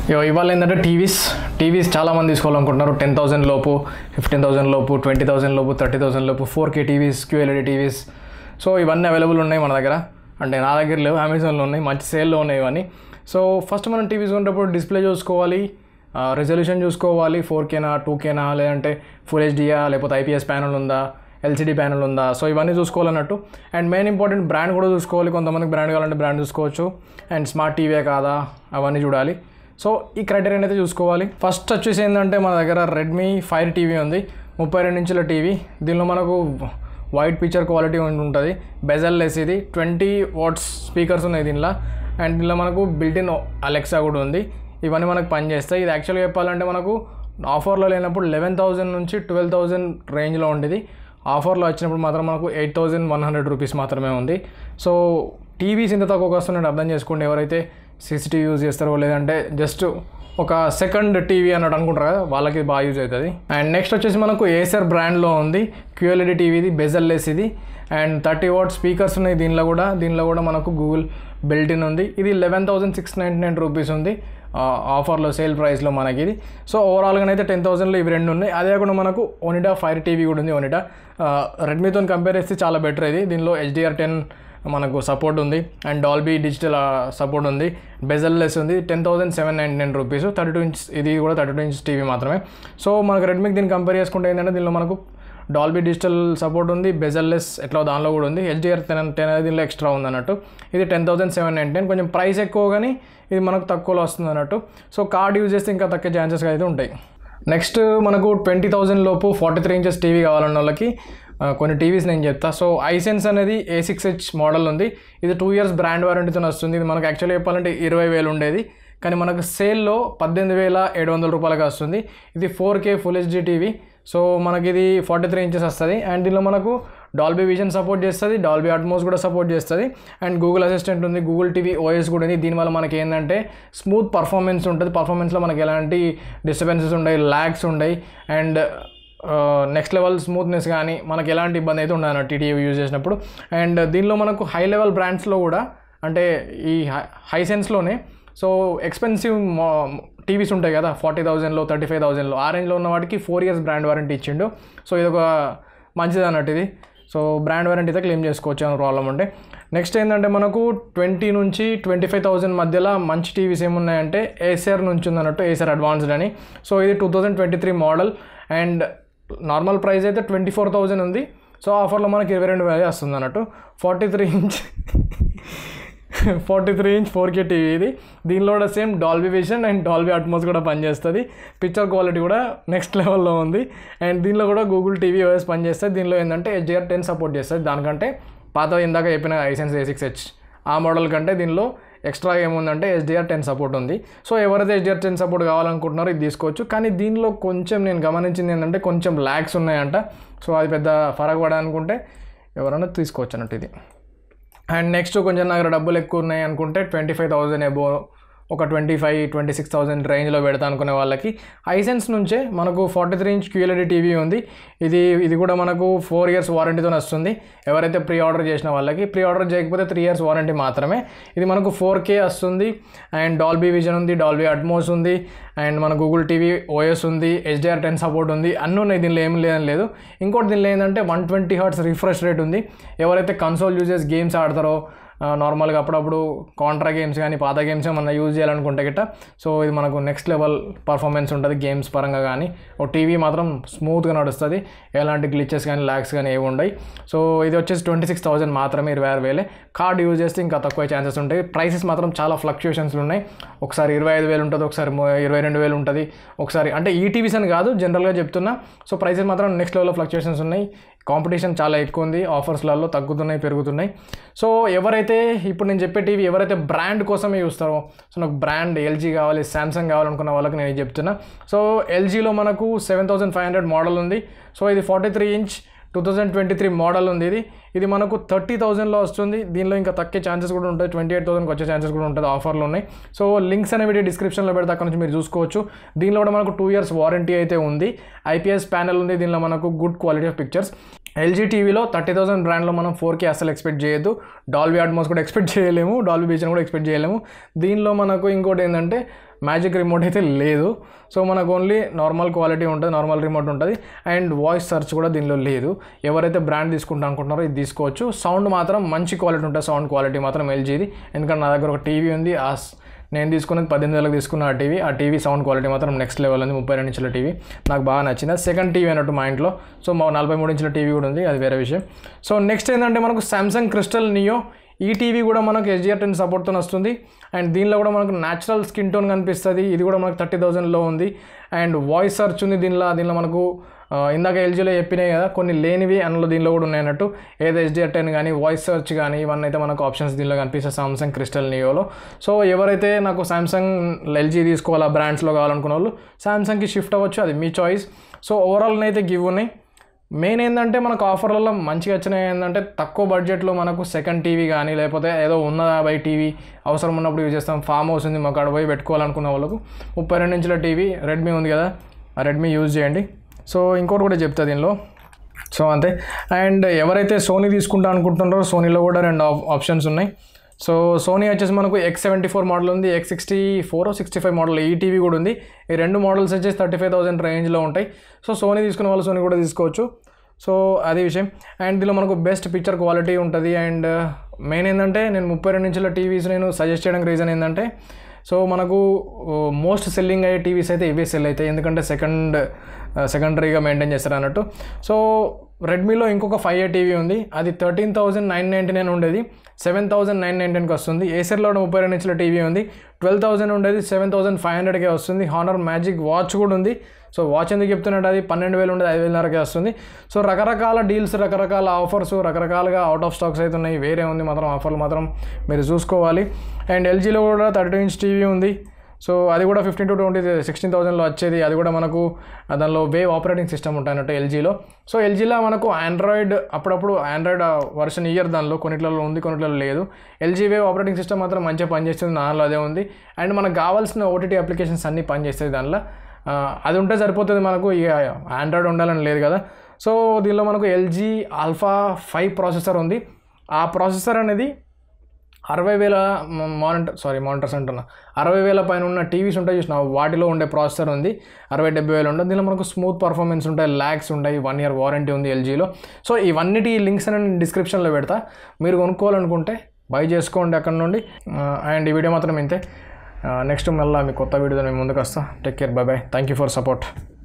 ఇవ- ఇవాళ ఏంటంటే టీవీస్ టీవీస్ చాలామంది తీసుకోవాలనుకుంటున్నారు టెన్ థౌసండ్ లోపు ఫిఫ్టీన్ థౌసండ్ లోపు ట్వంటీ థౌసండ్ లోపు థర్టీ థౌసండ్ లోపు four K TVs QLED TVs so ఇవన్నీ అవైలబుల్ ఉన్నాయి మన దగ్గర అంటే నా దగ్గర లేవు అమెజాన్లో ఉన్నాయి మంచి సేల్లో ఉన్నాయి ఇవన్నీ సో ఫస్ట్ మనం టీవీస్ కొనేటప్పుడు డిస్ప్లే చూసుకోవాలి రెజల్యూషన్ చూసుకోవాలి ఫోర్ కేనా టూ కేనా లేదంటే ఫుల్ హెచ్డియా లేకపోతే ఐపీఎస్ ప్యానల్ ఉందా ఎల్సిడి ప్యానల్ ఉందా సో ఇవన్నీ చూసుకోవాలన్నట్టు అండ్ మెయిన్ ఇంపార్టెంట్ బ్రాండ్ కూడా చూసుకోవాలి కొంతమందికి బ్రాండ్ కావాలంటే బ్రాండ్ చూసుకోవచ్చు అండ్ స్మార్ట్ టీవీ కాదా అవన్నీ చూడాలి సో ఈ క్రైటీరియన్ అయితే చూసుకోవాలి ఫస్ట్ వచ్చేసి ఏంటంటే మన దగ్గర రెడ్మీ ఫైర్ టీవీ ఉంది ముప్పై రెండు ఇంచుల టీవీ దీనిలో మనకు వైట్ పిక్చర్ క్వాలిటీ ఉంటుంది బెజల్ లెస్ ఇది ట్వంటీ వాట్స్ స్పీకర్స్ ఉన్నాయి దీనిలో అండ్ దీనిలో మనకు బిల్టిన్ అలెక్సా కూడా ఉంది ఇవన్నీ మనకు పనిచేస్తాయి ఇది యాక్చువల్గా చెప్పాలంటే మనకు ఆఫర్లో లేనప్పుడు లెవెన్ థౌజండ్ నుంచి ట్వెల్వ్ థౌజండ్ రేంజ్లో ఉండేది ఆఫర్లో వచ్చినప్పుడు మాత్రం మనకు eight thousand one hundred rupees మాత్రమే ఉంది సో టీవీస్ ఇంత తక్కువ వస్తున్నాడు అర్థం చేసుకోండి ఎవరైతే సీసీటీవీ యూజ్ చేస్తారో లేదంటే జస్ట్ ఒక సెకండ్ టీవీ అన్నట్టు అనుకుంటారు కదా వాళ్ళకి బాగా యూజ్ అవుతుంది అండ్ నెక్స్ట్ వచ్చేసి మనకు ఏసర్ బ్రాండ్లో ఉంది క్యూఎల్ఈడి టీవీది బెజల్లెస్ ఇది అండ్ థర్టీ వాట్ స్పీకర్స్ ఉన్నాయి దీనిలో కూడా దీనిలో కూడా మనకు గూగుల్ బిల్టిన్ ఉంది ఇది eleven thousand six ninety nine rupees ఉంది ఆ, ఆఫర్లో సేల్ ప్రైస్లో మనకి ఇది సో ఓవరాల్గా అయితే టెన్ థౌసండ్లో ఇవి రెండు ఉన్నాయి అదే కాకుండా మనకు ఒనిడా ఫైర్ టీవీ కూడా ఉంది ఒనిడా రెడ్మీతో కంపేర్ చేస్తే చాలా బెటర్ ఇది దీనిలో హెచ్డిఆర్ టెన్ మనకు సపోర్ట్ ఉంది అండ్ డాల్బీ డిజిటల్ సపోర్ట్ ఉంది బెజల్లెస్ ఉంది ten thousand seven ninety nine rupees thirty two inch ఇది కూడా థర్టీ టూ ఇంచ్ టీవీ మాత్రమే సో మనకు రెడ్మీకి దీన్ని కంపేర్ చేసుకుంటే ఏంటంటే దీనిలో మనకు డాల్బీ డిజిటల్ సపోర్ట్ ఉంది బెజల్లెస్ ఎట్లా దానిలో కూడా ఉంది హెచ్డిఆర్ టెన్ టెన్ అనేది దీనిలో ఎక్స్ట్రా ఉంది అన్నట్టు ఇది ten thousand seven ninety nine కొంచెం ప్రైస్ ఎక్కువ కానీ ఇది మనకు తక్కువలో వస్తుంది అన్నట్టు సో కార్డ్ యూజ్ చేస్తే ఇంకా తక్కువ ఛాన్సెస్ అయితే ఉంటాయి నెక్స్ట్ మనకు ట్వంటీ థౌజండ్ లోపు ఫార్టీ త్రీ ఇంచెస్ టీవీ కావాలన్న వాళ్ళకి ఆ, కొన్ని టీవీస్ నేను చెప్తా సో ఐసెన్స్ అనేది ఏ సిక్స్ హెచ్ మోడల్ ఉంది ఇది టూ ఇయర్స్ బ్రాండ్ వారంటీతో వస్తుంది ఇది మనకు యాక్చువల్లీ చెప్పాలంటే ఇరవై వేలు ఉండేది కానీ మనకు సేల్లో పద్దెనిమిది వేల ఏడు వందల రూపాయలకి వస్తుంది ఇది four K full HD TV so మనకి ఇది ఫార్టీ త్రీ ఇంచెస్ వస్తుంది అండ్ దీనిలో మనకు డాల్బీ విజన్ సపోర్ట్ చేస్తుంది డాల్బీ అట్మోస్ కూడా సపోర్ట్ చేస్తుంది అండ్ గూగుల్ అసిస్టెంట్ ఉంది గూగుల్ టీవీ ఓఎస్ కూడా ఉంది దీనివల్ల మనకి ఏంటంటే స్మూత్ పర్ఫార్మెన్స్ ఉంటుంది పర్ఫార్మెన్స్లో మనకి ఎలాంటి డిస్టర్బెన్సెస్ ఉండయి ల్యాగ్స్ ఉండయి అండ్ నెక్స్ట్ లెవెల్ స్మూత్నెస్ కానీ మనకి ఎలాంటి ఇబ్బంది అయితే ఉండదు టీటీవీ యూజ్ చేసినప్పుడు అండ్ దీనిలో మనకు హై లెవెల్ బ్రాండ్స్లో కూడా అంటే ఈ హై సెన్స్లోనే సో ఎక్స్పెన్సివ్ టీవీస్ ఉంటాయి కదా ఫార్టీ థౌజండ్లో థర్టీ ఫైవ్ థౌజండ్లో ఆ రేంజ్లో ఉన్న వాటికి ఫోర్ ఇయర్స్ బ్రాండ్ వారంటీ ఇచ్చిండు సో ఇది ఒక మంచిది అన్నట్టు ఇది సో బ్రాండ్ వారంటీ అయితే క్లెయిమ్ చేసుకోవచ్చు అని ప్రాబ్లం ఉంటే నెక్స్ట్ ఏంటంటే మనకు ట్వంటీ నుంచి ట్వంటీ ఫైవ్ థౌసండ్ మధ్యలో మంచి టీవీస్ ఏమున్నాయంటే ఏసర్ నుంచి ఉందన్నట్టు ఏసర్ అడ్వాన్స్డ్ అని సో ఇది two thousand twenty three model and normal price అయితే ట్వంటీ ఫోర్ థౌజండ్ ఉంది సో ఆఫర్లో మనకి ఇరవై రెండు వేలే వస్తుంది అన్నట్టు forty three inch forty three inch four K TV ఇది దీనిలో కూడా same Dolby Vision and Dolby Atmos కూడా పనిచేస్తుంది పిక్చర్ క్వాలిటీ కూడా నెక్స్ట్ లెవెల్లో ఉంది అండ్ దీనిలో కూడా గూగుల్ టీవీ ఓఎస్ పనిచేస్తుంది దీనిలో ఏంటంటే హెచ్డిఆర్ టెన్ సపోర్ట్ చేస్తుంది దానికంటే పాత ఇందాక చెప్పిన ఐసెన్స్ ఏ సిక్స్ హెచ్ ఆ మోడల్ కంటే దీనిలో ఎక్స్ట్రా ఏముందంటే హెచ్డిఆర్ టెన్ సపోర్ట్ ఉంది సో ఎవరైతే హెచ్డిఆర్ టెన్ సపోర్ట్ కావాలనుకుంటున్నారో ఇది తీసుకోవచ్చు కానీ దీనిలో కొంచెం నేను గమనించింది ఏంటంటే కొంచెం ల్యాగ్స్ ఉన్నాయంట సో అది పెద్ద ఫరక్ పడాలనుకుంటే ఎవరైనా తీసుకోవచ్చు అన్నట్టు ఇది అండ్ నెక్స్ట్ కొంచెం నా దగ్గర డబ్బులు ఎక్కువ ఉన్నాయి అనుకుంటే ట్వంటీ ఫైవ్ థౌజండ్ ఎబో ఒక twenty five twenty six thousand రేంజ్లో పెడతా అనుకునే వాళ్ళకి ఐసెన్స్ నుంచే మనకు forty three inch QLED TV ఉంది ఇది ఇది కూడా మనకు ఫోర్ ఇయర్స్ వారంటీతో వస్తుంది ఎవరైతే ప్రీ ఆర్డర్ చేసిన వాళ్ళకి ప్రీ ఆర్డర్ చేయకపోతే త్రీ ఇయర్స్ వారంటీ మాత్రమే ఇది మనకు ఫోర్ కే వస్తుంది అండ్ డాల్బీ విజన్ ఉంది డాల్బీ అట్మోస్ ఉంది అండ్ మన గూగుల్ టీవీ ఓఎస్ ఉంది హెచ్డిఆర్ టెన్ సపోర్ట్ ఉంది అన్నీ ఉన్నాయి దీనిలో ఏం లేదని లేదు ఇంకోటి దీనిలో ఏంటంటే one twenty hertz refresh rate ఉంది ఎవరైతే కన్సోల్ యూజెస్ గేమ్స్ ఆడతారో నార్మల్గా అప్పుడప్పుడు కాంట్రా గేమ్స్ కానీ పాత గేమ్స్ ఏమన్నా యూజ్ చేయాలనుకుంటే గిట్ట సో ఇది మనకు నెక్స్ట్ లెవెల్ పర్ఫార్మెన్స్ ఉంటుంది గేమ్స్ పరంగా కానీ ఓ టీవీ మాత్రం స్మూత్గా నడుస్తుంది ఎలాంటి గ్లిచెస్ కానీ ల్యాక్స్ కానీ ఏమి ఉండవు సో ఇది వచ్చేసి ట్వంటీ సిక్స్ థౌసండ్ మాత్రమే ఇరవై ఆరు వేలే కార్డ్ యూజ్ చేస్తే ఇంకా తక్కువ ఛాన్సెస్ ఉంటాయి ప్రైసెస్ మాత్రం చాలా ఫ్లక్చుయేషన్స్ ఉన్నాయి ఒకసారి ఇరవై ఐదు వేలు ఉంటుంది ఒకసారి మొ- ఇరవై రెండు వేలు ఉంటుంది ఒకసారి అంటే ఈ టీవీస్ అని కాదు జనరల్గా చెప్తున్నా సో ప్రైసెస్ మాత్రం నెక్స్ట్ లెవెల్లో ఫ్లక్చుయేషన్స్ ఉన్నాయి కాంపిటీషన్ చాలా ఎక్కువ ఉంది ఆఫర్స్లలో తగ్గుతున్నాయి పెరుగుతున్నాయి సో ఎవరైతే ఇప్పుడు నేను చెప్పే టీవీ ఎవరైతే బ్రాండ్ కోసమే చూస్తారో సో నాకు బ్రాండ్ ఎల్జీ కావాలి శాంసంగ్ కావాలనుకున్న వాళ్ళకి నేను ఇది చెప్తున్నా సో ఎల్జీలో మనకు seven thousand five hundred model ఉంది సో ఇది forty three inch two thousand twenty three model ఉంది ఇది ఇది మనకు థర్టీ థౌసండ్లో వస్తుంది దీనిలో ఇంకా తక్కువ ఛాన్సెస్ కూడా ఉంటాయి ట్వంటీ ఎయిట్ థౌసండ్కి వచ్చే ఛాన్సెస్ కూడా ఉంటుంది ఆఫర్లు ఉన్నాయి సో లింక్స్ అనేవి డిస్క్రిప్షన్లో పెడితే అక్కడ నుంచి మీరు చూసుకోవచ్చు దీనిలో కూడా మనకు టూ ఇయర్స్ వారంటీ అయితే ఉంది ఐపీఎస్ ప్యానెల్ ఉంది దీనిలో మనకు good quality of pictures LG టీవీలో థర్టీ థౌసండ్ బ్రాండ్లో మనం ఫోర్ కే అసలు ఎక్స్పెక్ట్ చేయొద్దు డాల్బీ అట్మోస్ కూడా ఎక్స్పెక్ట్ చేయలేము డాల్బీ బీచ్ కూడా ఎక్స్పెక్ట్ చేయలేము దీనిలో మనకు ఇంకోటి ఏంటంటే మ్యాజిక్ రిమోట్ అయితే లేదు సో మనకు ఓన్లీ నార్మల్ క్వాలిటీ ఉంటుంది నార్మల్ రిమోట్ ఉంటుంది అండ్ వాయిస్ సెర్చ్ కూడా దీనిలో లేదు ఎవరైతే బ్రాండ్ తీసుకుంటా అనుకుంటున్నారో ఇది తీసుకోవచ్చు సౌండ్ మాత్రం మంచి క్వాలిటీ ఉంటుంది సౌండ్ క్వాలిటీ మాత్రం ఎల్జీది ఎందుకంటే నా దగ్గర ఒక టీవీ ఉంది ఆ స్- నేను తీసుకున్నది పద్దెనిమిది వేలకు తీసుకున్న ఆ టీవీ ఆ టీవీ సౌండ్ క్వాలిటీ మాత్రం నెక్స్ట్ లెవెల్ ఉంది ముప్పై రెండు ఇంచుల టీవీ నాకు బాగా నచ్చింది అది సెకండ్ టీవీ అన్నట్టు మా ఇంట్లో సో మా నలభై మూడు ఇంచుల టీవీ కూడా ఉంది అది వేరే విషయం సో నెక్స్ట్ ఏంటంటే మనకు సామ్సంగ్ క్రిస్టల్ నియో ఈ టీవీ కూడా మనకు ఎస్జిఆర్ టెన్ సపోర్ట్తో వస్తుంది అండ్ దీనిలో కూడా మనకు న్యాచురల్ స్కిన్ టోన్ కనిపిస్తుంది ఇది కూడా మనకు థర్టీ థౌజండ్లో ఉంది అండ్ వాయిస్ సర్చ్ ఉంది దీనిలో దీనిలో మనకు ఆ, ఇందాక ఎల్జీలో చెప్పినాయి కదా కొన్ని లేనివి అందులో దీనిలో కూడా ఉన్నాయి అన్నట్టు ఏదో ఎస్డిఆర్ టెన్ కానీ వాయిస్ సెర్చ్ కానీ ఇవన్నీ అయితే మనకు ఆప్షన్స్ దీనిలో కనిపిస్తాయి సామ్సంగ్ క్రిస్టల్ నియోలో సో ఎవరైతే నాకు సామ్సంగ్ ఎల్జీ తీసుకోవాలా బ్రాండ్స్లో కావాలనుకున్న వాళ్ళు సామ్సంగ్కి షిఫ్ట్ అవ్వచ్చు అది మీ చాయిస్ సో ఓవరాల్ అయితే గివ్ ఉన్నాయి మెయిన్ ఏంటంటే మనకు ఆఫర్లలో మంచిగా వచ్చినాయి ఏంటంటే తక్కువ బడ్జెట్లో మనకు సెకండ్ టీవీ కానీ లేకపోతే ఏదో ఉన్నదా బై టీవీ అవసరం ఉన్నప్పుడు యూజ్ చేస్తాం ఫామ్ హౌస్ ఉంది మాకు అక్కడ పోయి పెట్టుకోవాలనుకున్న వాళ్ళకు ముప్పై రెండు ఇంచుల టీవీ రెడ్మీ ఉంది కదా ఆ రెడ్మీ యూజ్ చేయండి సో ఇంకోటి కూడా చెప్తా దీనిలో సో అంతే అండ్ ఎవరైతే సోనీ తీసుకుంటా అనుకుంటున్నారో సోనీలో కూడా రెండు ఆప్- ఆప్షన్స్ ఉన్నాయి సో సోనీ వచ్చేసి మనకు ఎక్స్ సెవెంటీ ఫోర్ మోడల్ ఉంది X sixty four sixty five model ఈ టీవీ కూడా ఉంది ఈ రెండు మోడల్స్ వచ్చేసి థర్టీ ఫైవ్ థౌసండ్ రేంజ్లో ఉంటాయి సో సోనీ తీసుకున్న వాళ్ళు సోనీ కూడా తీసుకోవచ్చు సో అది విషయం అండ్ దీనిలో మనకు బెస్ట్ పిక్చర్ క్వాలిటీ ఉంటుంది అండ్ మెయిన్ ఏంటంటే నేను ముప్పై రెండు ఇంచుల టీవీస్ నేను సజెస్ట్ చేయడానికి రీజన్ ఏంటంటే సో మనకు మోస్ట్ సెల్లింగ్ అయ్యే టీవీస్ అయితే ఇవే సెల్ అవుతాయి ఎందుకంటే సెకండ్ సెకండరీగా మెయింటైన్ చేస్తారు అన్నట్టు సో రెడ్మీలో ఇంకొక ఫైవ్ ఇయర్ టీవీ ఉంది అది thirteen thousand nine ninety nine ఉండేది సెవెన్ థౌసండ్ నైన్ నైన్టీన్కి వస్తుంది ఏసర్లో కూడా ముప్పై రెండు ఇంచుల టీవీ ఉంది ట్వెల్వ్ థౌసండ్ ఉండేది సెవెన్ థౌసండ్ ఫైవ్ హండ్రెడ్కే వస్తుంది హానర్ మ్యాజిక్ వాచ్ కూడా ఉంది సో వాచ్ ఎందుకు చెప్తున్నట్టు అది పన్నెండు వేలు ఉండేది ఐదు వేలన్నరకే వస్తుంది సో రకరకాల డీల్స్ రకరకాల ఆఫర్స్ రకరకాలుగా అవుట్ ఆఫ్ స్టాక్స్ అయితే ఉన్నాయి వేరే ఉంది మాత్రం ఆఫర్లు మాత్రం మీరు చూసుకోవాలి అండ్ ఎల్జీలో కూడా థర్టీ టూ ఇంచ్ టీవీ ఉంది సో అది కూడా ఫిఫ్టీన్ టు ట్వంటీ సిక్స్టీన్ థౌసండ్లో వచ్చేది అది కూడా మనకు దానిలో వేవ్ ఆపరేటింగ్ సిస్టమ్ ఉంటాయి అన్నట్టు ఎల్జీలో సో ఎల్జీలో మనకు ఆండ్రాయిడ్ అప్పుడప్పుడు ఆండ్రాయిడ్ వర్షన్ ఇయర్ దానిలో కొన్నిట్లలో ఉంది కొన్నిట్లలో లేదు ఎల్జీ వేవ్ ఆపరేటింగ్ సిస్టమ్ మాత్రం మంచిగా పనిచేస్తుంది దానిలో అదే ఉంది అండ్ మనకు కావాల్సిన ఓటీటీ అప్లికేషన్స్ అన్నీ పనిచేస్తాయి దానిలో ఆ, అది ఉంటే సరిపోతుంది మనకు ఇక ఆండ్రాయిడ్ ఉండాలని లేదు కదా సో దీనిలో మనకు ఎల్జీ ఆల్ఫా ఫైవ్ ప్రాసెసర్ ఉంది ఆ ప్రాసెసర్ అనేది అరవై వేల మానిటర్ సారీ మానిటర్స్ అంటున్నా అరవై వేల పైన ఉన్న టీవీస్ ఉంటాయి చూసిన వాటిలో ఉండే ప్రాసెసర్ ఉంది అరవై డెబ్బై వేలు ఉంటుంది దీనిలో మనకు స్మూత్ పర్ఫార్మెన్స్ ఉంటాయి ల్యాక్స్ ఉంటాయి వన్ ఇయర్ వారంటీ ఉంది ఎల్జీలో సో ఇవన్నిటి లింక్స్ నేను డిస్క్రిప్షన్లో పెడతా మీరు కొనుక్కోవాలనుకుంటే బై చేసుకోండి అక్కడ నుండి అండ్ ఈ వీడియో మాత్రం ఇంతే నెక్స్ట్ మళ్ళీ మీ కొత్త వీడియోతో మేము ముందుకు వస్తా take care bye bye thank you for support